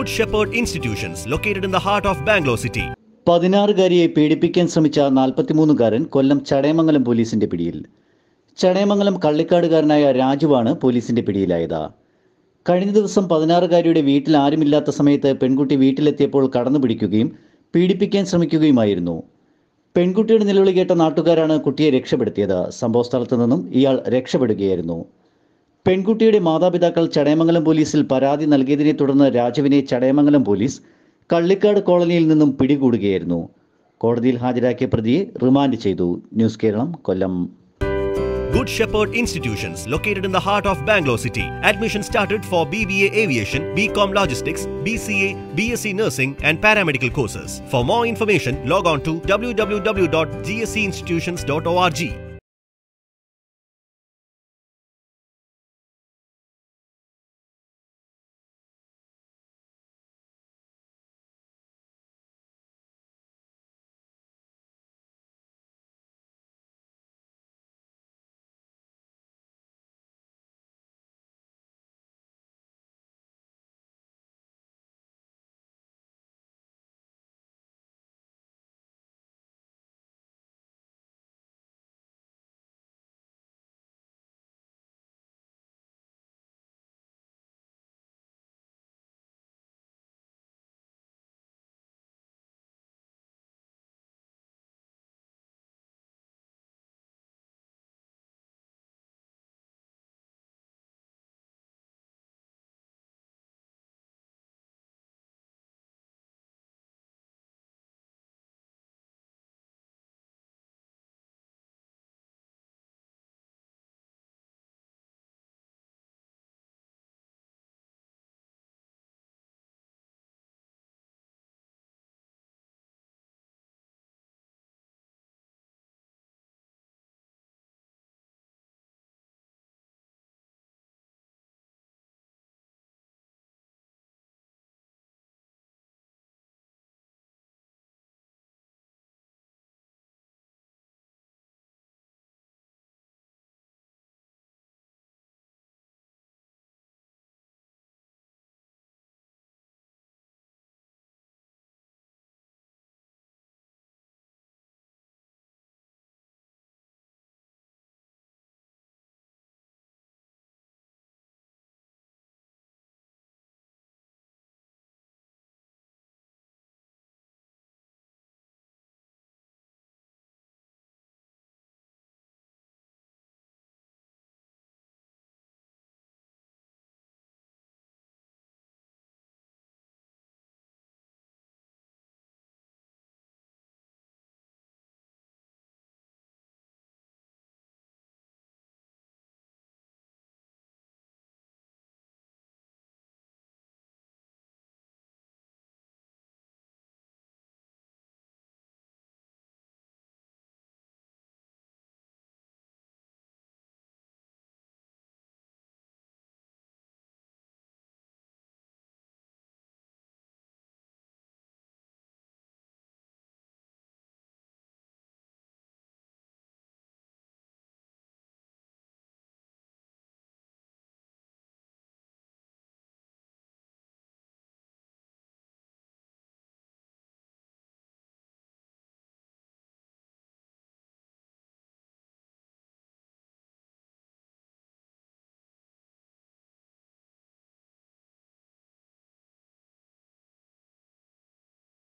Good Shepherd Institutions, located in the heart of Bangalore city. പതിനാറുകാരിയെ പീഡിപ്പിക്കാൻ ശ്രമിച്ച നാൽപ്പത്തിമൂന്നുകാരൻ കൊല്ലം ചടയമംഗലം പോലീസിന്റെ പിടിയിൽ ചടയമംഗലം കള്ളിക്കാടുകാരനായ രാജുവാണ് പോലീസിന്റെ പിടിയിലായത് കഴിഞ്ഞ ദിവസം പതിനാറുകാരിയുടെ വീട്ടിൽ ആരുമില്ലാത്ത സമയത്ത് പെൺകുട്ടി വീട്ടിലെത്തിയപ്പോൾ കടന്നു പിടിക്കുകയും പീഡിപ്പിക്കാൻ ശ്രമിക്കുകയുമായിരുന്നു പെൺകുട്ടിയുടെ നിലവിളി കേട്ട നാട്ടുകാരാണ് കുട്ടിയെ രക്ഷപ്പെടുത്തിയത് സംഭവ സ്ഥലത്ത് നിന്നും ഇയാൾ രക്ഷപ്പെടുകയായിരുന്നു പെൺകുട്ടിയുടെ മാതാപിതാക്കൾ ചടയമംഗലം പോലീസിൽ പരാതി നൽകിയതിനെ തുടർന്ന് രാജുവിനെ ചടയമംഗലം പോലീസ് കള്ളിക്കാട് കോളനിയിൽ നിന്നും പിടികൂടുകയായിരുന്നു കോടതിയിൽ ഹാജരാക്കിയ പ്രതിയെ റിമാൻഡ് ചെയ്തു news Keralam Kollam Good Shepherd Institutions, located in the heart of Bangalore city. Admission started for BBA Aviation, BCom Logistics, BCA, BSc Nursing, and paramedical courses. For more information, log on to www.gscinstitutions.org.